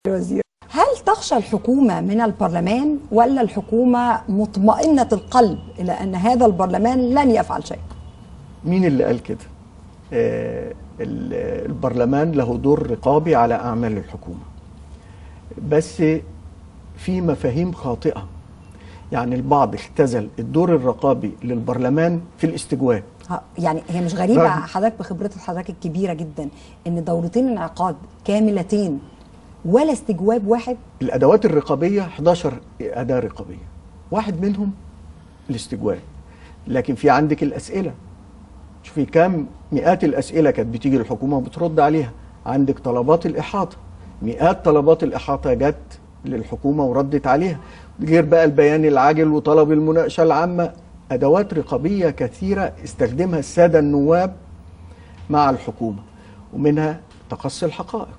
الوزير هل تخشى الحكومة من البرلمان ولا الحكومة مطمئنة القلب إلى أن هذا البرلمان لن يفعل شيء مين اللي قال كده آه ال- البرلمان له دور رقابي على أعمال الحكومة بس في مفاهيم خاطئة يعني البعض اختزل الدور الرقابي للبرلمان في الاستجواب ها، يعني هي مش غريبة رغم- حضرتك بخبرة حضرتك الكبيرة جدا أن دورتين انعقاد كاملتين ولا استجواب واحد الادوات الرقابيه 11 اداه رقابيه واحد منهم الاستجواب لكن في عندك الاسئله شوفي كم مئات الاسئله كانت بتيجي للحكومه وبترد عليها عندك طلبات الاحاطه مئات طلبات الاحاطه جت للحكومه وردت عليها غير بقى البيان العاجل وطلب المناقشه العامه ادوات رقابيه كثيره استخدمها الساده النواب مع الحكومه ومنها تقصي الحقائق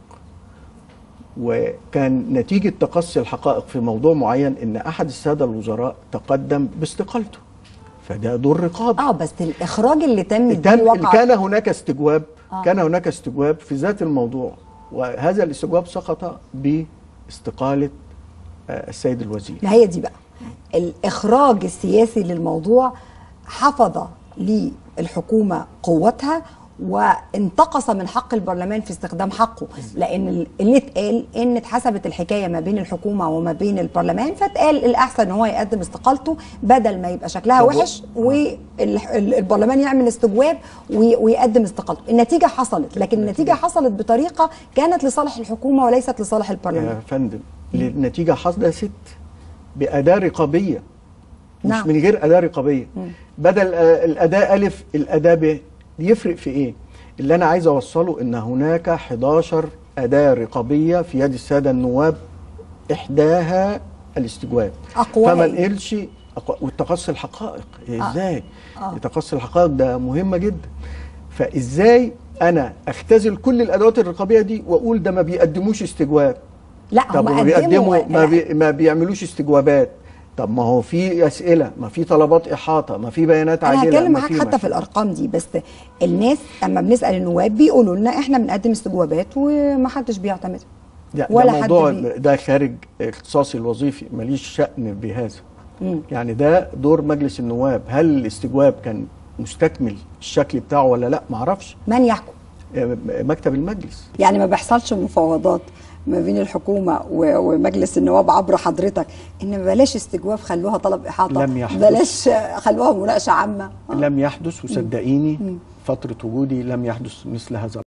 وكان نتيجة تقصي الحقائق في موضوع معين ان احد السادة الوزراء تقدم باستقالته فده دور رقابي اه بس الإخراج اللي تم دي كان وقع كان هناك استجواب آه. كان هناك استجواب في ذات الموضوع وهذا الاستجواب سقط باستقالة آه، السيد الوزير ما هي دي بقى الإخراج السياسي للموضوع حفظ للحكومة قوتها وانتقص من حق البرلمان في استخدام حقه لان اللي اتقال ان اتحسبت الحكايه ما بين الحكومه وما بين البرلمان فاتقال الاحسن ان هو يقدم استقالته بدل ما يبقى شكلها طب و- وحش والبرلمان يعمل استجواب وي- ويقدم استقالته النتيجه حصلت لكن النتيجه حصلت بطريقه كانت لصالح الحكومه وليست لصالح البرلمان يا فندم النتيجة حصلت بأداة رقابية مش نعم. من غير أداة رقابية بدل آه، الأداة ألف الأداة ب يفرق في إيه؟ اللي أنا عايز أوصله إن هناك 11 أداة رقابية في يد السادة النواب إحداها الاستجواب أقوى فما إيه؟ نقلش أقوى- والتقصي الحقائق آه. إزاي؟ آه. تقصي الحقائق ده مهمة جدا فإزاي أنا أختزل كل الأدوات الرقابية دي وأقول ده ما بيقدموش استجواب لا طب هم ما بيقدموا قدموا ما, بي ما بيعملوش استجوابات طب ما هو في اسئله ما في طلبات احاطه ما في بيانات انا عاجله هتكلم ما معاك ما حتى في الارقام دي بس الناس اما بنسال النواب بيقولوا لنا احنا بنقدم استجوابات ومحدش بيعتمد لا ولا ده حد موضوع بي- ده خارج اختصاصي الوظيفي ماليش شأن بهذا مم. يعني ده دور مجلس النواب هل الاستجواب كان مستكمل الشكل بتاعه ولا لا ما اعرفش من يحكم آه، مكتب المجلس يعني ما بيحصلش مفاوضات ما بين الحكومه و- ومجلس النواب عبر حضرتك ان بلاش استجواب خلوها طلب احاطه لم يحدث. بلاش خلوها مناقشه عامه لم يحدث وصدقيني فتره وجودي لم يحدث مثل هذا